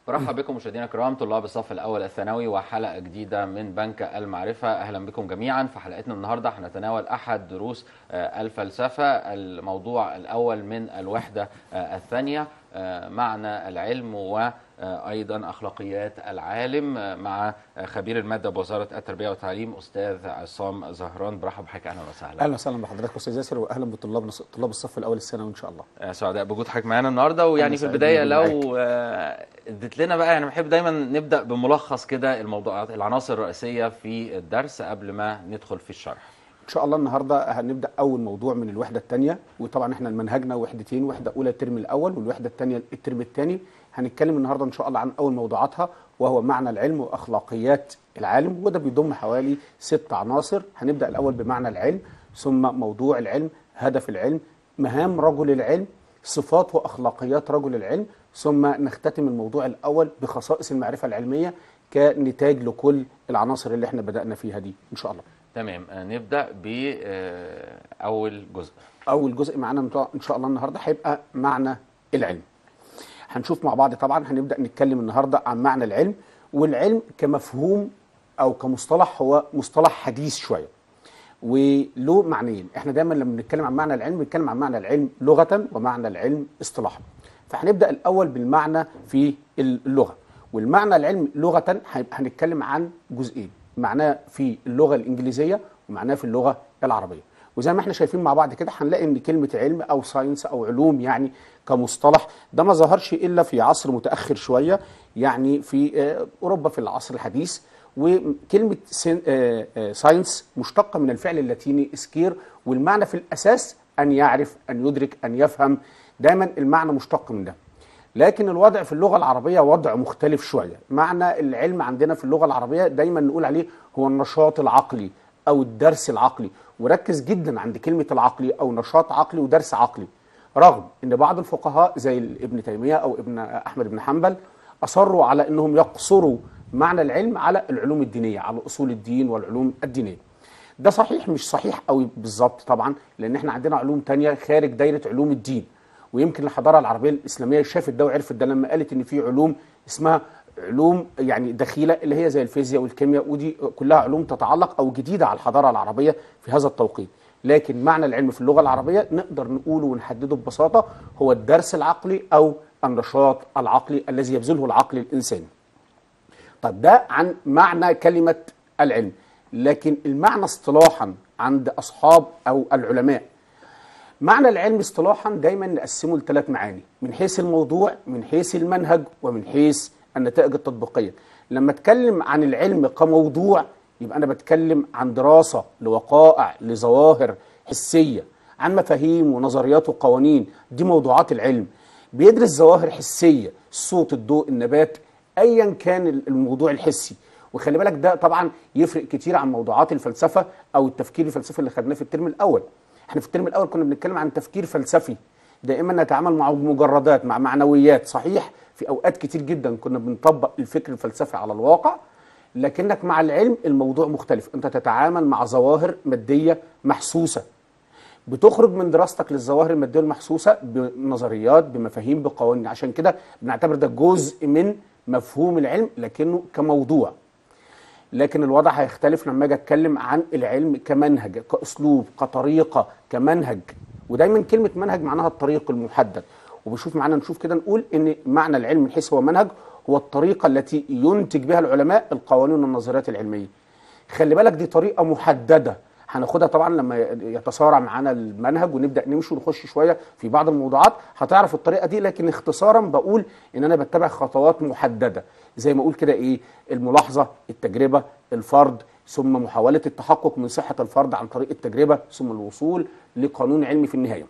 برحب بكم مشاهدينا الكرام طلاب الصف الاول الثانوي وحلقه جديده من بنك المعرفه اهلا بكم جميعا في حلقتنا النهارده هنتناول احد دروس آه، الفلسفه الموضوع الاول من الوحده آه، الثانيه آه، معنى العلم وايضا اخلاقيات العالم آه، مع آه، خبير الماده بوزاره التربيه والتعليم استاذ عصام زهران برحب بحضرتك اهلا وسهلا اهلا وسهلا بحضرتك استاذ ياسر واهلا بطلاب طلاب الصف الاول الثانوي ان شاء الله آه، سعداء بوجود حضرتك معانا النهارده ويعني في سعيد البدايه بوجودي لو آه، اديت لنا بقى يعني بحب دايما نبدا بملخص كده الموضوعات العناصر الرئيسيه في الدرس قبل ما ندخل في الشرح ان شاء الله النهارده هنبدا اول موضوع من الوحده الثانيه وطبعا احنا منهجنا وحدتين وحده اولى الترم الاول والوحده الثانيه الترم الثاني هنتكلم النهارده ان شاء الله عن اول موضوعاتها وهو معنى العلم واخلاقيات العالم وده بيضم حوالي ست عناصر هنبدا الاول بمعنى العلم ثم موضوع العلم هدف العلم مهام رجل العلم صفات واخلاقيات رجل العلم ثم نختتم الموضوع الاول بخصائص المعرفه العلميه كنتاج لكل العناصر اللي احنا بدانا فيها دي ان شاء الله تمام آه، نبدا باول جزء اول جزء معانا ان شاء الله النهارده هيبقى معنى العلم هنشوف مع بعض طبعا هنبدا نتكلم النهارده عن معنى العلم والعلم كمفهوم او كمصطلح هو مصطلح حديث شويه وله معنيين احنا دايما لما بنتكلم عن معنى العلم بنتكلم عن معنى العلم لغه ومعنى العلم اصطلاحا فهنبدا الاول بالمعنى في اللغه والمعنى العلم لغه هنتكلم عن جزئين معناه في اللغه الانجليزيه ومعناه في اللغه العربيه وزي ما احنا شايفين مع بعض كده هنلاقي ان كلمه علم او ساينس او علوم يعني كمصطلح ده ما ظهرش الا في عصر متاخر شويه يعني في آه، اوروبا في العصر الحديث وكلمه سين- آه، آه، ساينس مشتقه من الفعل اللاتيني اسكير والمعنى في الاساس ان يعرف ان يدرك ان يفهم دايما المعنى مشتق من ده لكن الوضع في اللغه العربيه وضع مختلف شويه معنى العلم عندنا في اللغه العربيه دايما نقول عليه هو النشاط العقلي او الدرس العقلي وركز جدا عند كلمه العقلي او نشاط عقلي ودرس عقلي رغم ان بعض الفقهاء زي ابن تيميه او ابن احمد بن حنبل اصروا على انهم يقصروا معنى العلم على العلوم الدينيه على اصول الدين والعلوم الدينيه ده صحيح مش صحيح قوي بالظبط طبعا لان احنا عندنا علوم تانية خارج دايره علوم الدين ويمكن الحضاره العربيه الاسلاميه شافت ده وعرفت ده لما قالت ان في علوم اسمها علوم يعني دخيله اللي هي زي الفيزياء والكيمياء ودي كلها علوم تتعلق او جديده على الحضاره العربيه في هذا التوقيت لكن معنى العلم في اللغه العربيه نقدر نقوله ونحدده ببساطه هو الدرس العقلي او النشاط العقلي الذي يبذله العقل الانساني طب ده عن معنى كلمة العلم لكن المعنى اصطلاحا عند أصحاب أو العلماء معنى العلم اصطلاحا دايما نقسمه لثلاث معاني من حيث الموضوع من حيث المنهج ومن حيث النتائج التطبيقية لما اتكلم عن العلم كموضوع يبقى أنا بتكلم عن دراسة لوقائع لظواهر حسية عن مفاهيم ونظريات وقوانين دي موضوعات العلم بيدرس ظواهر حسية الصوت الضوء النبات ايا كان الموضوع الحسي وخلي بالك ده طبعا يفرق كتير عن موضوعات الفلسفه او التفكير الفلسفي اللي خدناه في الترم الاول احنا في الترم الاول كنا بنتكلم عن تفكير فلسفي دائما نتعامل مع مجردات مع معنويات صحيح في اوقات كتير جدا كنا بنطبق الفكر الفلسفي على الواقع لكنك مع العلم الموضوع مختلف انت تتعامل مع ظواهر ماديه محسوسه بتخرج من دراستك للظواهر الماديه المحسوسه بنظريات بمفاهيم بقوانين عشان كده بنعتبر ده جزء من مفهوم العلم لكنه كموضوع لكن الوضع هيختلف لما اجي اتكلم عن العلم كمنهج كاسلوب كطريقه كمنهج ودايما كلمه منهج معناها الطريق المحدد وبشوف معانا نشوف كده نقول ان معنى العلم من حيث هو منهج هو الطريقه التي ينتج بها العلماء القوانين والنظريات العلميه خلي بالك دي طريقه محدده هناخدها طبعا لما يتسارع معانا المنهج ونبدا نمشي ونخش شويه في بعض الموضوعات هتعرف الطريقه دي لكن اختصارا بقول ان انا بتبع خطوات محدده زي ما اقول كده ايه الملاحظه التجربه الفرض ثم محاوله التحقق من صحه الفرض عن طريق التجربه ثم الوصول لقانون علمي في النهايه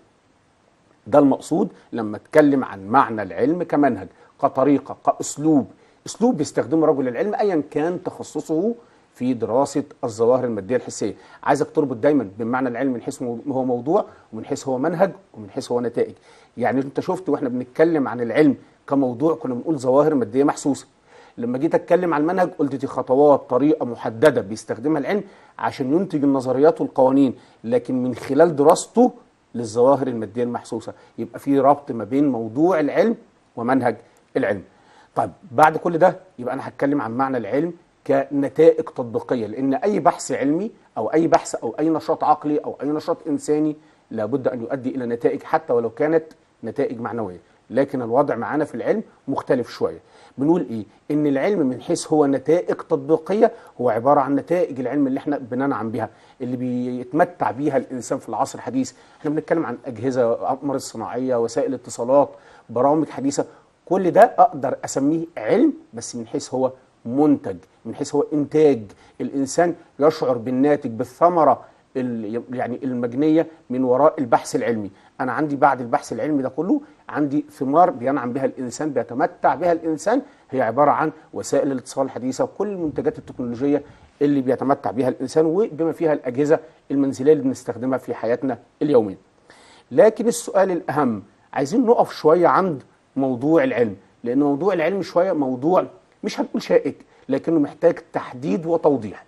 ده المقصود لما اتكلم عن معنى العلم كمنهج كطريقه كاسلوب اسلوب بيستخدمه رجل العلم ايا كان تخصصه في دراسه الظواهر الماديه الحسيه عايزك تربط دايما بمعنى العلم من حيث هو موضوع ومن حيث هو منهج ومن حيث هو نتائج يعني انت شفت واحنا بنتكلم عن العلم كموضوع كنا بنقول ظواهر ماديه محسوسه لما جيت اتكلم عن المنهج قلت دي خطوات طريقه محدده بيستخدمها العلم عشان ينتج النظريات والقوانين لكن من خلال دراسته للظواهر الماديه المحسوسه يبقى في ربط ما بين موضوع العلم ومنهج العلم طيب بعد كل ده يبقى انا هتكلم عن معنى العلم كنتائج تطبيقيه لان اي بحث علمي او اي بحث او اي نشاط عقلي او اي نشاط انساني لابد ان يؤدي الى نتائج حتى ولو كانت نتائج معنويه لكن الوضع معانا في العلم مختلف شويه بنقول ايه ان العلم من حيث هو نتائج تطبيقيه هو عباره عن نتائج العلم اللي احنا بننعم بها اللي بيتمتع بيها الانسان في العصر الحديث احنا بنتكلم عن اجهزه اقمار الصناعيه وسائل اتصالات برامج حديثه كل ده اقدر اسميه علم بس من حيث هو منتج من حيث هو انتاج الانسان يشعر بالناتج بالثمره ال- يعني المجنيه من وراء البحث العلمي انا عندي بعد البحث العلمي ده كله عندي ثمار بينعم بها الانسان بيتمتع بها الانسان هي عباره عن وسائل الاتصال الحديثه وكل المنتجات التكنولوجيه اللي بيتمتع بها الانسان وبما فيها الاجهزه المنزليه اللي بنستخدمها في حياتنا اليوميه لكن السؤال الاهم عايزين نقف شويه عند موضوع العلم لان موضوع العلم شويه موضوع مش هنقول شائك لكنه محتاج تحديد وتوضيح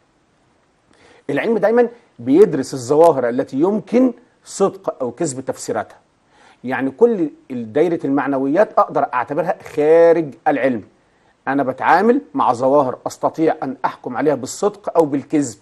العلم دايما بيدرس الظواهر التي يمكن صدق او كذب تفسيراتها يعني كل دايره المعنويات اقدر اعتبرها خارج العلم انا بتعامل مع ظواهر استطيع ان احكم عليها بالصدق او بالكذب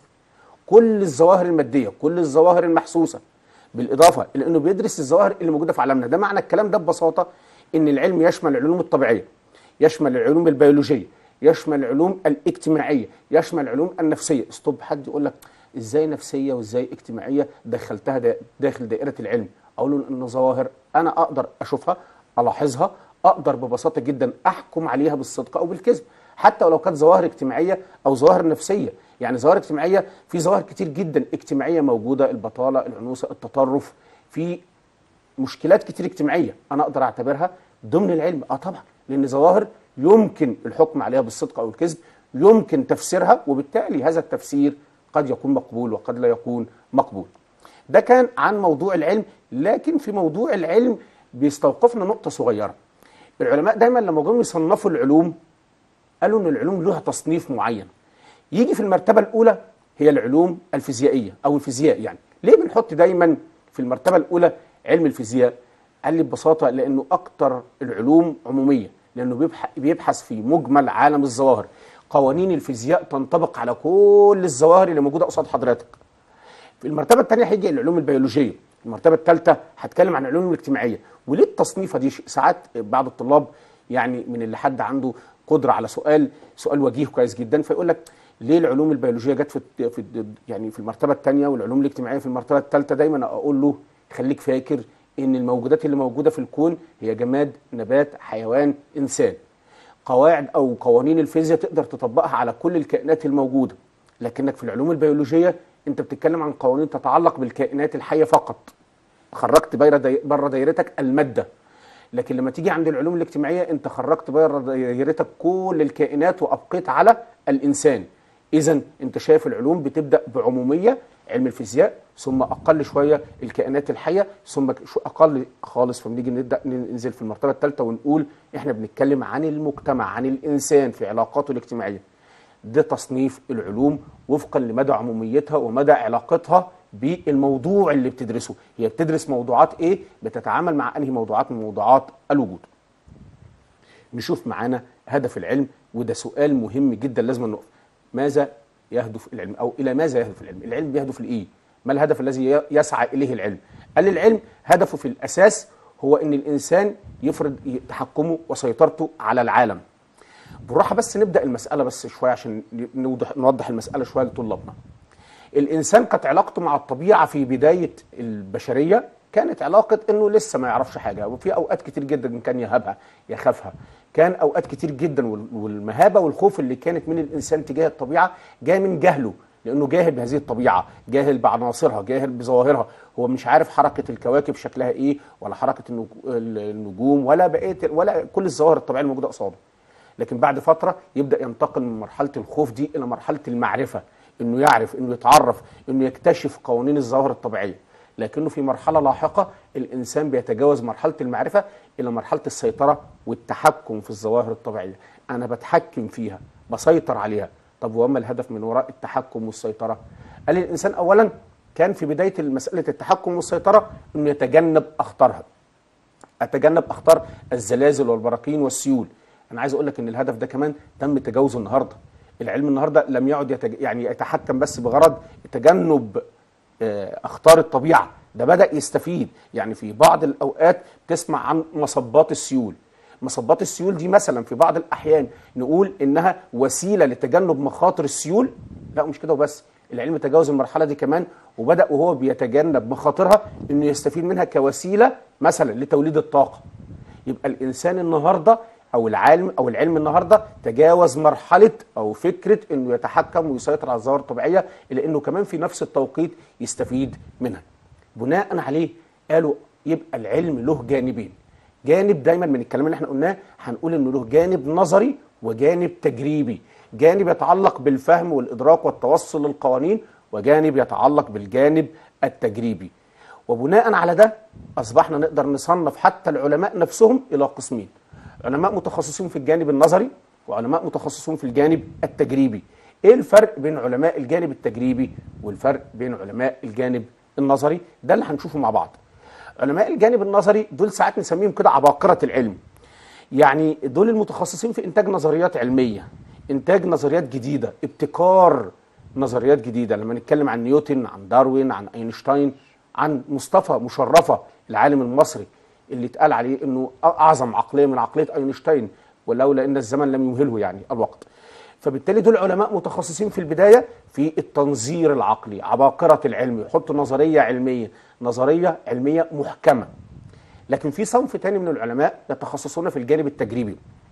كل الظواهر الماديه كل الظواهر المحسوسه بالاضافه الى انه بيدرس الظواهر اللي موجوده في عالمنا ده معنى الكلام ده ببساطه ان العلم يشمل العلوم الطبيعيه يشمل العلوم البيولوجيه يشمل العلوم الاجتماعيه يشمل العلوم النفسيه استوب حد يقول لك ازاي نفسيه وازاي اجتماعيه دخلتها دا داخل دائره العلم اقول له ان ظواهر انا اقدر اشوفها الاحظها اقدر ببساطه جدا احكم عليها بالصدق او بالكذب حتى ولو كانت ظواهر اجتماعيه او ظواهر نفسيه يعني ظواهر اجتماعيه في ظواهر كتير جدا اجتماعيه موجوده البطاله العنوسه التطرف في مشكلات كتير اجتماعيه انا اقدر اعتبرها ضمن العلم اه طبعا لان ظواهر يمكن الحكم عليها بالصدق او الكذب يمكن تفسيرها وبالتالي هذا التفسير قد يكون مقبول وقد لا يكون مقبول ده كان عن موضوع العلم لكن في موضوع العلم بيستوقفنا نقطه صغيره العلماء دايما لما جم يصنفوا العلوم قالوا ان العلوم لها تصنيف معين يجي في المرتبه الاولى هي العلوم الفيزيائيه او الفيزياء يعني ليه بنحط دايما في المرتبه الاولى علم الفيزياء قال لي ببساطه لانه اكتر العلوم عموميه لانه بيبح- بيبحث في مجمل عالم الظواهر قوانين الفيزياء تنطبق على كل الظواهر اللي موجوده قصاد حضرتك في المرتبه الثانيه هيجي العلوم البيولوجيه المرتبه الثالثه هتكلم عن العلوم الاجتماعيه وليه التصنيفه دي ساعات بعض الطلاب يعني من اللي حد عنده قدره على سؤال سؤال وجيه كويس جدا فيقول لك ليه العلوم البيولوجيه جت في في يعني في المرتبه الثانيه والعلوم الاجتماعيه في المرتبه الثالثه دايما اقول له خليك فاكر ان الموجودات اللي موجوده في الكون هي جماد نبات حيوان انسان قواعد او قوانين الفيزياء تقدر تطبقها على كل الكائنات الموجوده لكنك في العلوم البيولوجيه انت بتتكلم عن قوانين تتعلق بالكائنات الحيه فقط خرجت بره داي... بره دايرتك الماده لكن لما تيجي عند العلوم الاجتماعيه انت خرجت بره دايرتك كل الكائنات وابقيت على الانسان اذا انت شايف العلوم بتبدا بعموميه علم الفيزياء ثم اقل شويه الكائنات الحيه ثم شو اقل خالص فبنيجي نبدا ننزل في المرتبه الثالثه ونقول احنا بنتكلم عن المجتمع عن الانسان في علاقاته الاجتماعيه ده تصنيف العلوم وفقا لمدى عموميتها ومدى علاقتها بالموضوع اللي بتدرسه هي بتدرس موضوعات ايه بتتعامل مع انهي موضوعات من موضوعات الوجود نشوف معانا هدف العلم وده سؤال مهم جدا لازم نقف ماذا يهدف العلم او الى ماذا يهدف العلم العلم بيهدف لايه ما الهدف الذي يسعى اليه العلم قال العلم هدفه في الاساس هو ان الانسان يفرض تحكمه وسيطرته على العالم بالراحه بس نبدا المساله بس شويه عشان نوضح نوضح المساله شويه لطلابنا الانسان كانت علاقته مع الطبيعه في بدايه البشريه كانت علاقه انه لسه ما يعرفش حاجه وفي اوقات كتير جدا كان يهابها يخافها كان اوقات كتير جدا والمهابه والخوف اللي كانت من الانسان تجاه الطبيعه جايه من جهله لانه جاهل بهذه الطبيعه جاهل بعناصرها جاهل بظواهرها هو مش عارف حركه الكواكب شكلها ايه ولا حركه النجوم ولا بقيه ولا كل الظواهر الطبيعيه الموجوده قصاده لكن بعد فتره يبدا ينتقل من مرحله الخوف دي الى مرحله المعرفه انه يعرف انه يتعرف انه يكتشف قوانين الظواهر الطبيعيه لكنه في مرحله لاحقه الانسان بيتجاوز مرحله المعرفه الى مرحله السيطره والتحكم في الظواهر الطبيعيه انا بتحكم فيها بسيطر عليها طب وما الهدف من وراء التحكم والسيطره قال الانسان اولا كان في بدايه مساله التحكم والسيطره انه يتجنب اخطارها اتجنب اخطار الزلازل والبراكين والسيول انا عايز اقول لك ان الهدف ده كمان تم تجاوزه النهارده العلم النهارده لم يعد يتج... يعني يتحكم بس بغرض تجنب آه، اخطار الطبيعه ده بدا يستفيد يعني في بعض الاوقات تسمع عن مصبات السيول مصبات السيول دي مثلا في بعض الاحيان نقول انها وسيله لتجنب مخاطر السيول لا مش كده وبس العلم تجاوز المرحله دي كمان وبدا وهو بيتجنب مخاطرها انه يستفيد منها كوسيله مثلا لتوليد الطاقه يبقى الانسان النهارده او العالم او العلم النهارده تجاوز مرحله او فكره انه يتحكم ويسيطر على الظواهر الطبيعيه الا انه كمان في نفس التوقيت يستفيد منها. بناء عليه قالوا يبقى العلم له جانبين. جانب دايما من الكلام اللي احنا قلناه هنقول انه له جانب نظري وجانب تجريبي. جانب يتعلق بالفهم والادراك والتوصل للقوانين وجانب يتعلق بالجانب التجريبي. وبناء على ده اصبحنا نقدر نصنف حتى العلماء نفسهم الى قسمين. علماء متخصصين في الجانب النظري وعلماء متخصصون في الجانب التجريبي ايه الفرق بين علماء الجانب التجريبي والفرق بين علماء الجانب النظري ده اللي هنشوفه مع بعض علماء الجانب النظري دول ساعات نسميهم كده عباقرة العلم يعني دول المتخصصين في انتاج نظريات علمية انتاج نظريات جديدة ابتكار نظريات جديدة لما نتكلم عن نيوتن عن داروين عن اينشتاين عن مصطفى مشرفة العالم المصري اللي اتقال عليه انه اعظم عقليه من عقليه اينشتاين ولولا ان الزمن لم يمهله يعني الوقت. فبالتالي دول علماء متخصصين في البدايه في التنظير العقلي، عباقره العلم، يحطوا نظريه علميه، نظريه علميه محكمه. لكن في صنف تاني من العلماء يتخصصون في الجانب التجريبي.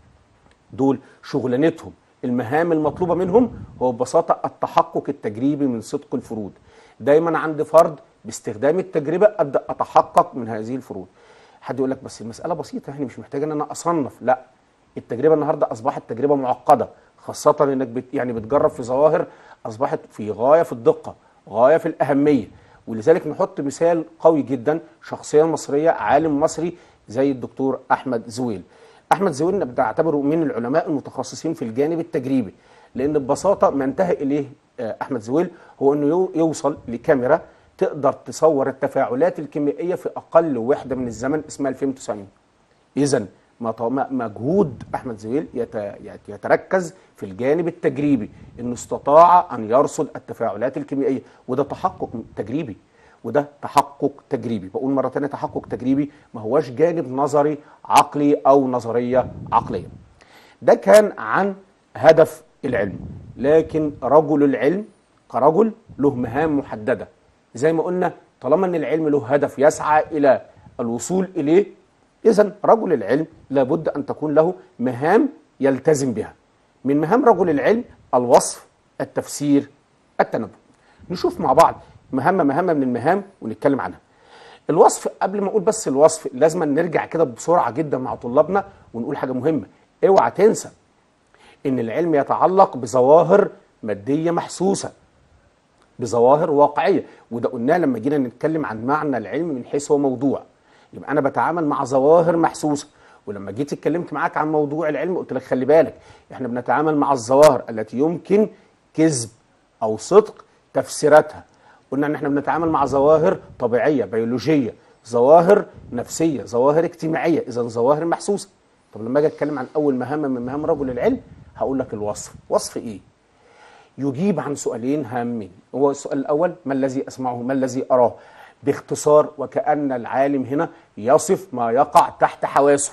دول شغلانتهم المهام المطلوبه منهم هو ببساطه التحقق التجريبي من صدق الفروض. دايما عند فرد باستخدام التجربه ابدا اتحقق من هذه الفروض. حد يقول لك بس المساله بسيطه يعني مش محتاج ان انا اصنف لا التجربه النهارده اصبحت تجربه معقده خاصه انك بت يعني بتجرب في ظواهر اصبحت في غايه في الدقه غايه في الاهميه ولذلك نحط مثال قوي جدا شخصيه مصريه عالم مصري زي الدكتور احمد زويل احمد زويل بنعتبره من العلماء المتخصصين في الجانب التجريبي لان ببساطه ما انتهى اليه احمد زويل هو انه يوصل لكاميرا تقدر تصور التفاعلات الكيميائيه في اقل وحده من الزمن اسمها الفيمتوثانيه. اذا مجهود احمد زويل يتركز في الجانب التجريبي انه استطاع ان يرصد التفاعلات الكيميائيه وده تحقق تجريبي وده تحقق تجريبي بقول مره ثانيه تحقق تجريبي ما هوش جانب نظري عقلي او نظريه عقليه. ده كان عن هدف العلم لكن رجل العلم كرجل له مهام محدده زي ما قلنا طالما ان العلم له هدف يسعى الى الوصول اليه اذا رجل العلم لابد ان تكون له مهام يلتزم بها من مهام رجل العلم الوصف التفسير التنبؤ نشوف مع بعض مهمه مهمه من المهام ونتكلم عنها الوصف قبل ما اقول بس الوصف لازم نرجع كده بسرعه جدا مع طلابنا ونقول حاجه مهمه اوعى تنسى ان العلم يتعلق بظواهر ماديه محسوسه بظواهر واقعيه وده قلناه لما جينا نتكلم عن معنى العلم من حيث هو موضوع يبقى انا بتعامل مع ظواهر محسوسه ولما جيت اتكلمت معاك عن موضوع العلم قلت لك خلي بالك احنا بنتعامل مع الظواهر التي يمكن كذب او صدق تفسيراتها قلنا ان احنا بنتعامل مع ظواهر طبيعيه بيولوجيه ظواهر نفسيه ظواهر اجتماعيه اذا ظواهر محسوسه طب لما اجي اتكلم عن اول مهمه من مهام رجل العلم هقول لك الوصف وصف ايه يجيب عن سؤالين هامين هو السؤال الأول ما الذي أسمعه ما الذي أراه باختصار وكأن العالم هنا يصف ما يقع تحت حواسه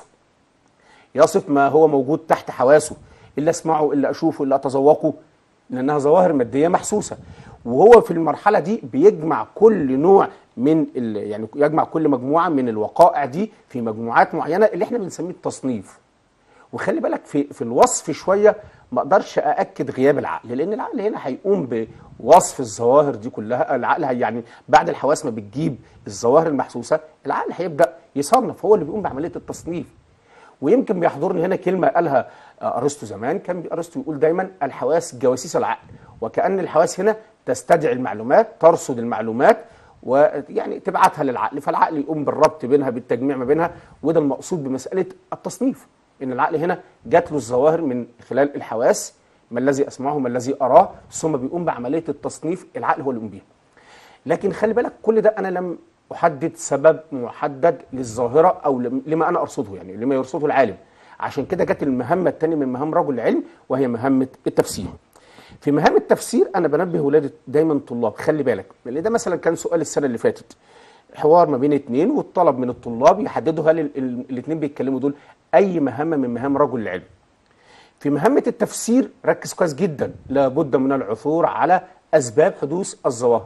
يصف ما هو موجود تحت حواسه إلا أسمعه إلا أشوفه إلا أتذوقه لأنها ظواهر مادية محسوسة وهو في المرحلة دي بيجمع كل نوع من يعني يجمع كل مجموعة من الوقائع دي في مجموعات معينة اللي احنا بنسميه التصنيف وخلي بالك في في الوصف شويه ما اقدرش ااكد غياب العقل لان العقل هنا هيقوم بوصف الظواهر دي كلها العقل هي يعني بعد الحواس ما بتجيب الظواهر المحسوسه العقل هيبدا يصنف هو اللي بيقوم بعمليه التصنيف ويمكن بيحضرني هنا كلمه قالها ارسطو زمان كان ارسطو يقول دايما الحواس جواسيس العقل وكان الحواس هنا تستدعي المعلومات ترصد المعلومات ويعني تبعتها للعقل فالعقل يقوم بالربط بينها بالتجميع ما بينها وده المقصود بمساله التصنيف ان العقل هنا جات له الظواهر من خلال الحواس ما الذي اسمعه ما الذي اراه ثم بيقوم بعمليه التصنيف العقل هو اللي يقوم بيها لكن خلي بالك كل ده انا لم احدد سبب محدد للظاهره او لما انا ارصده يعني لما يرصده العالم عشان كده جت المهمه الثانيه من مهام رجل العلم وهي مهمه التفسير في مهام التفسير انا بنبه ولادي دايما طلاب خلي بالك لان ده مثلا كان سؤال السنه اللي فاتت حوار ما بين اتنين والطلب من الطلاب يحددوا هل الاثنين بيتكلموا دول اي مهمه من مهام رجل العلم في مهمه التفسير ركز كويس جدا لابد من العثور على اسباب حدوث الظواهر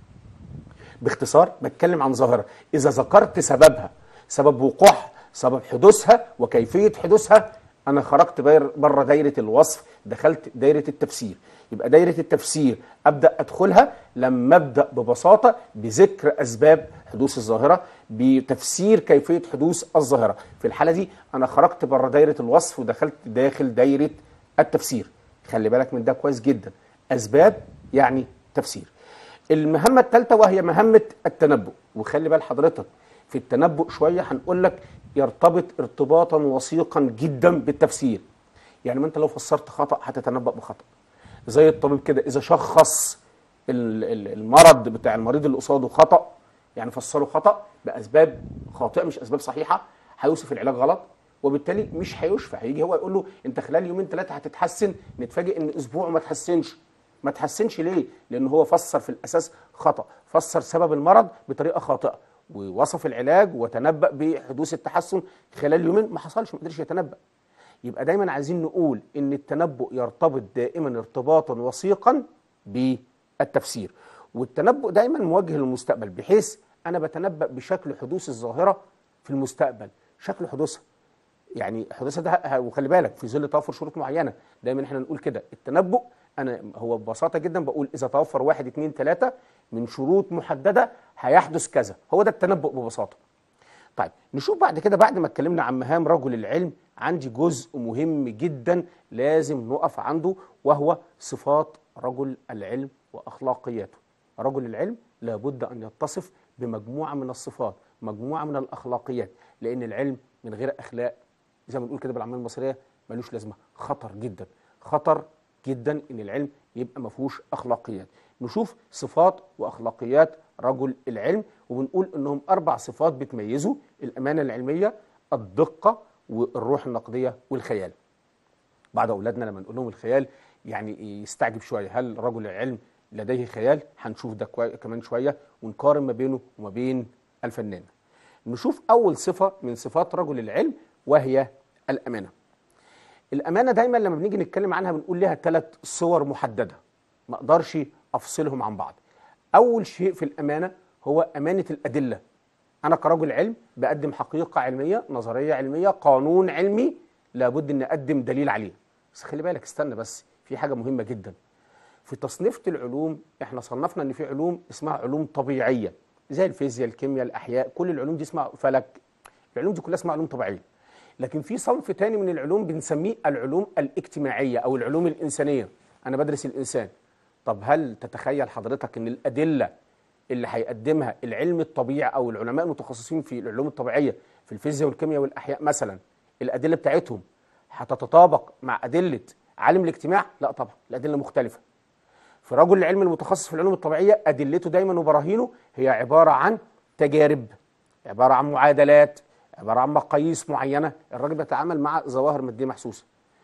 باختصار بتكلم عن ظاهره اذا ذكرت سببها سبب وقوعها سبب حدوثها وكيفيه حدوثها انا خرجت بره دايره الوصف دخلت دايره التفسير يبقى دايره التفسير ابدا ادخلها لما ابدا ببساطه بذكر اسباب حدوث الظاهره بتفسير كيفيه حدوث الظاهره في الحاله دي انا خرجت بره دايره الوصف ودخلت داخل دايره التفسير خلي بالك من ده كويس جدا اسباب يعني تفسير المهمه الثالثه وهي مهمه التنبؤ وخلي بال حضرتك في التنبؤ شويه هنقول لك يرتبط ارتباطا وثيقا جدا بالتفسير يعني ما انت لو فسرت خطا هتتنبأ بخطا زي الطبيب كده اذا شخص المرض بتاع المريض اللي قصاده خطا يعني فسره خطا باسباب خاطئه مش اسباب صحيحه هيوصف العلاج غلط وبالتالي مش هيشفى هيجي هو يقول له انت خلال يومين ثلاثه هتتحسن نتفاجئ ان اسبوع ما تحسنش ما تحسنش ليه لان هو فسر في الاساس خطا فسر سبب المرض بطريقه خاطئه ووصف العلاج وتنبأ بحدوث التحسن خلال يومين ما حصلش ما قدرش يتنبأ يبقى دايما عايزين نقول ان التنبؤ يرتبط دائما ارتباطا وثيقا بالتفسير والتنبؤ دايما موجه للمستقبل بحيث انا بتنبأ بشكل حدوث الظاهره في المستقبل شكل حدوثها يعني حدوثها ده وخلي بالك في ظل توفر شروط معينه دايما احنا نقول كده التنبؤ انا هو ببساطه جدا بقول اذا توفر واحد اتنين تلاته من شروط محدده هيحدث كذا هو ده التنبؤ ببساطه طيب نشوف بعد كده بعد ما اتكلمنا عن مهام رجل العلم عندي جزء مهم جدا لازم نقف عنده وهو صفات رجل العلم واخلاقياته رجل العلم لابد ان يتصف بمجموعه من الصفات مجموعه من الاخلاقيات لان العلم من غير اخلاق زي ما بنقول كده بالعاميه المصريه ملوش لازمه خطر جدا خطر جدا ان العلم يبقى ما فيهوش اخلاقيات نشوف صفات واخلاقيات رجل العلم وبنقول انهم اربع صفات بتميزه الامانه العلميه الدقه والروح النقديه والخيال بعض اولادنا لما نقول لهم الخيال يعني يستعجب شويه هل رجل العلم لديه خيال هنشوف ده كمان شويه ونقارن ما بينه وما بين الفنان نشوف اول صفه من صفات رجل العلم وهي الامانه الامانه دايما لما بنيجي نتكلم عنها بنقول لها ثلاث صور محدده ما اقدرش افصلهم عن بعض اول شيء في الامانه هو امانه الادله انا كرجل علم بقدم حقيقه علميه نظريه علميه قانون علمي لابد ان اقدم دليل عليه بس خلي بالك استنى بس في حاجه مهمه جدا في تصنيفه العلوم احنا صنفنا ان في علوم اسمها علوم طبيعيه زي الفيزياء الكيمياء الاحياء كل العلوم دي اسمها فلك العلوم دي كلها اسمها علوم طبيعيه لكن في صنف تاني من العلوم بنسميه العلوم الاجتماعيه او العلوم الانسانيه انا بدرس الانسان طب هل تتخيل حضرتك ان الادله اللي هيقدمها العلم الطبيعي او العلماء المتخصصين في العلوم الطبيعيه في الفيزياء والكيمياء والاحياء مثلا الادله بتاعتهم هتتطابق مع ادله عالم الاجتماع لا طبعا الادله مختلفه في رجل العلم المتخصص في العلوم الطبيعيه ادلته دايما وبراهينه هي عباره عن تجارب عباره عن معادلات عباره عن مقاييس معينه الراجل بيتعامل مع ظواهر ماديه محسوسه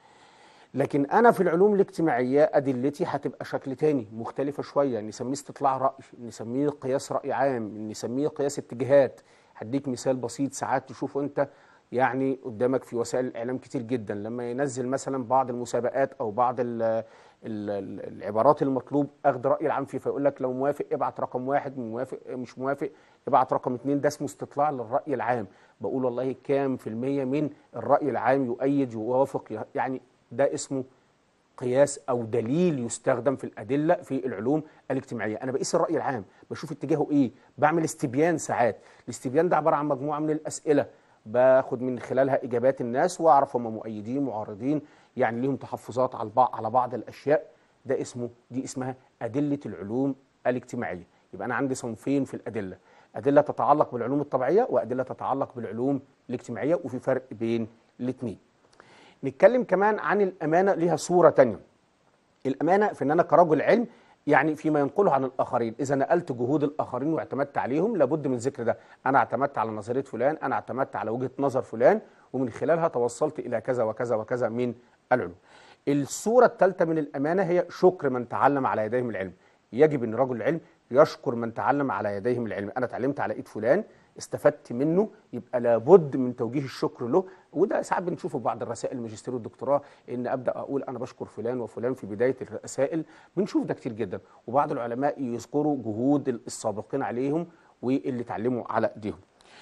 لكن انا في العلوم الاجتماعيه ادلتي هتبقى شكل تاني مختلفه شويه نسميه استطلاع راي نسميه قياس راي عام نسميه قياس اتجاهات هديك مثال بسيط ساعات تشوفه انت يعني قدامك في وسائل الاعلام كتير جدا لما ينزل مثلا بعض المسابقات او بعض ال ال العبارات المطلوب اخذ راي العام فيه فيقول لك لو موافق ابعت رقم واحد موافق مش موافق ابعت رقم اثنين ده اسمه استطلاع للراي العام بقول والله كام في المية من الراي العام يؤيد يوافق يعني ده اسمه قياس او دليل يستخدم في الادله في العلوم الاجتماعيه انا بقيس الراي العام بشوف اتجاهه ايه بعمل استبيان ساعات الاستبيان ده عباره عن مجموعه من الاسئله باخد من خلالها اجابات الناس واعرف هم مؤيدين معارضين يعني ليهم تحفظات على بعض على بعض الاشياء ده اسمه دي اسمها ادله العلوم الاجتماعيه يبقى انا عندي صنفين في الادله ادله تتعلق بالعلوم الطبيعيه وادله تتعلق بالعلوم الاجتماعيه وفي فرق بين الاثنين نتكلم كمان عن الامانه ليها صوره تانية الامانه في ان انا كرجل علم يعني فيما ينقله عن الاخرين اذا نقلت جهود الاخرين واعتمدت عليهم لابد من ذكر ده انا اعتمدت على نظريه فلان انا اعتمدت على وجهه نظر فلان ومن خلالها توصلت الى كذا وكذا وكذا من العلوم الصوره الثالثه من الامانه هي شكر من تعلم على يديهم العلم يجب ان رجل العلم يشكر من تعلم على يديهم العلم انا اتعلمت على ايد فلان استفدت منه يبقى لابد من توجيه الشكر له وده ساعات بنشوفه في بعض الرسائل الماجستير والدكتوراه ان ابدا اقول انا بشكر فلان وفلان في بدايه الرسائل بنشوف ده كتير جدا وبعض العلماء يذكروا جهود السابقين عليهم واللي اتعلموا على ايديهم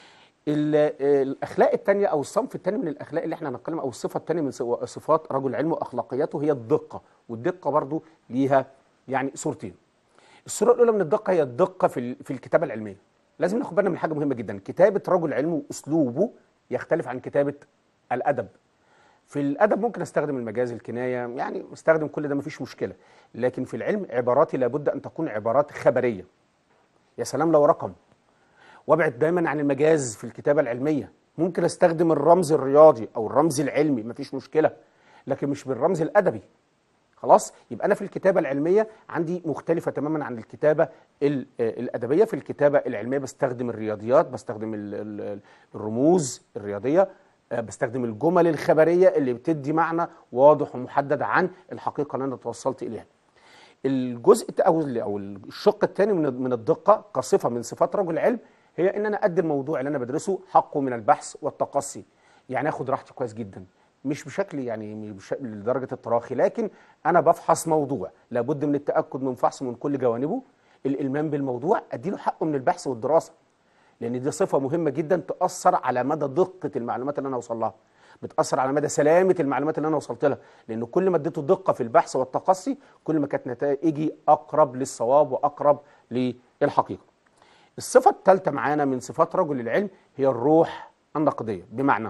ال- الاخلاق الثانيه او الصنف الثاني من الاخلاق اللي احنا هنتكلم او الصفه الثانيه من صو- صفات رجل العلم واخلاقياته هي الدقه والدقه برضو ليها يعني صورتين الصوره الاولى من الدقه هي الدقه في ال- في الكتابه العلميه لازم ناخد بالنا من حاجه مهمه جدا كتابه رجل علم واسلوبه يختلف عن كتابه الادب في الادب ممكن استخدم المجاز الكنايه يعني استخدم كل ده مفيش مشكله لكن في العلم عباراتي لابد ان تكون عبارات خبريه يا سلام لو رقم وابعد دايما عن المجاز في الكتابه العلميه ممكن استخدم الرمز الرياضي او الرمز العلمي مفيش مشكله لكن مش بالرمز الادبي خلاص يبقى انا في الكتابه العلميه عندي مختلفه تماما عن الكتابه ال- آه، الادبيه في الكتابه العلميه بستخدم الرياضيات بستخدم ال- ال- الرموز الرياضيه آه، بستخدم الجمل الخبريه اللي بتدي معنى واضح ومحدد عن الحقيقه اللي انا توصلت اليها الجزء الت- او ال- او الشق الثاني من من الدقه كصفه من صفات رجل العلم هي ان انا ادي الموضوع اللي انا بدرسه حقه من البحث والتقصي يعني اخد راحتي كويس جدا مش بشكل يعني مش بش- لدرجه التراخي لكن انا بفحص موضوع لابد من التاكد من فحصه من كل جوانبه الالمام بالموضوع اديله حقه من البحث والدراسه لان دي صفه مهمه جدا تاثر على مدى دقه المعلومات اللي انا اوصل لها بتاثر على مدى سلامه المعلومات اللي انا وصلت لها لان كل ما اديته دقه في البحث والتقصي كل ما كانت نتائجي اقرب للصواب واقرب للحقيقه الصفه الثالثه معانا من صفات رجل العلم هي الروح النقديه بمعنى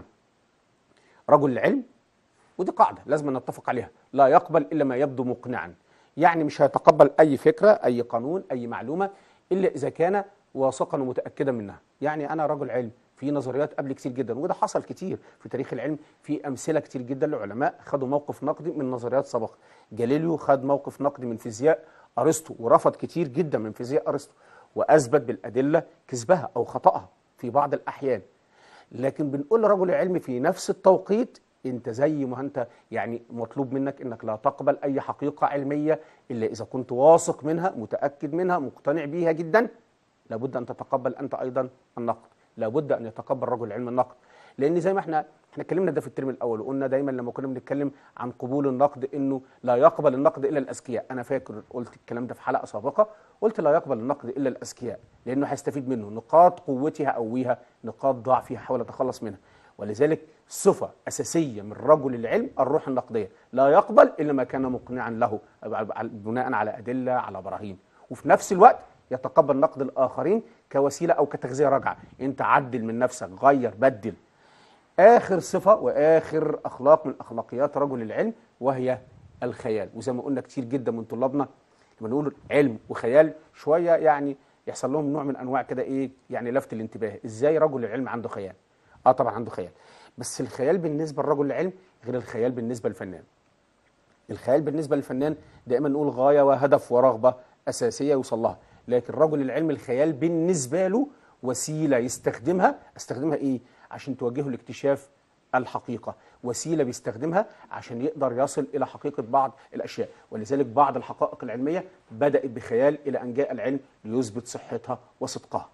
رجل العلم ودي قاعده لازم نتفق عليها لا يقبل الا ما يبدو مقنعا يعني مش هيتقبل اي فكره اي قانون اي معلومه الا اذا كان واثقا ومتاكدا منها يعني انا رجل علم في نظريات قبل كتير جدا وده حصل كتير في تاريخ العلم في امثله كتير جدا لعلماء خدوا موقف نقدي من نظريات سابقه جاليليو خد موقف نقدي من فيزياء ارسطو ورفض كتير جدا من فيزياء ارسطو واثبت بالادله كذبها او خطاها في بعض الاحيان لكن بنقول لرجل العلم في نفس التوقيت انت زي ما انت يعني مطلوب منك انك لا تقبل اي حقيقه علميه الا اذا كنت واثق منها متاكد منها مقتنع بيها جدا لابد ان تتقبل انت ايضا النقد لابد ان يتقبل رجل العلم النقد لان زي ما احنا احنا اتكلمنا ده في الترم الاول وقلنا دايما لما كنا بنتكلم عن قبول النقد انه لا يقبل النقد الا الاذكياء انا فاكر قلت الكلام ده في حلقه سابقه قلت لا يقبل النقد الا الاذكياء لانه هيستفيد منه نقاط قوتي هقويها نقاط ضعفي هحاول اتخلص منها ولذلك صفة أساسية من رجل العلم الروح النقدية لا يقبل إلا ما كان مقنعا له بناء على أدلة على براهين وفي نفس الوقت يتقبل نقد الآخرين كوسيلة أو كتغذية راجعة أنت عدل من نفسك غير بدل آخر صفة وآخر أخلاق من أخلاقيات رجل العلم وهي الخيال وزي ما قلنا كتير جدا من طلابنا لما نقول علم وخيال شوية يعني يحصل لهم نوع من أنواع كده إيه يعني لفت الانتباه إزاي رجل العلم عنده خيال اه طبعا عنده خيال بس الخيال بالنسبه لرجل العلم غير الخيال بالنسبه للفنان الخيال بالنسبه للفنان دائما نقول غايه وهدف ورغبه اساسيه يوصل لها لكن رجل العلم الخيال بالنسبه له وسيله يستخدمها استخدمها ايه عشان توجهه لاكتشاف الحقيقه وسيله بيستخدمها عشان يقدر يصل الى حقيقه بعض الاشياء ولذلك بعض الحقائق العلميه بدات بخيال الى ان جاء العلم ليثبت صحتها وصدقها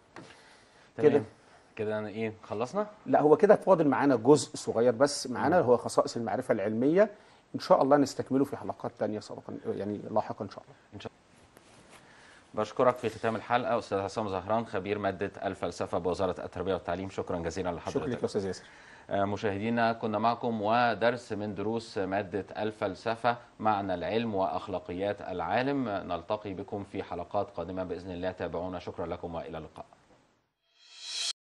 تمام. كده. كده أنا ايه خلصنا لا هو كده فاضل معانا جزء صغير بس معانا هو خصائص المعرفة العلمية إن شاء الله نستكمله في حلقات تانية سابقا يعني لاحقا إن شاء الله بشكرك في ختام الحلقه استاذ حسام زهران خبير ماده الفلسفه بوزاره التربيه والتعليم شكرا جزيلا شكرا لك لحضرتك يا أستاذ ياسر آه، مشاهدينا كنا معكم ودرس من دروس ماده الفلسفه معنى العلم واخلاقيات العالم نلتقي بكم في حلقات قادمه باذن الله تابعونا شكرا لكم والى اللقاء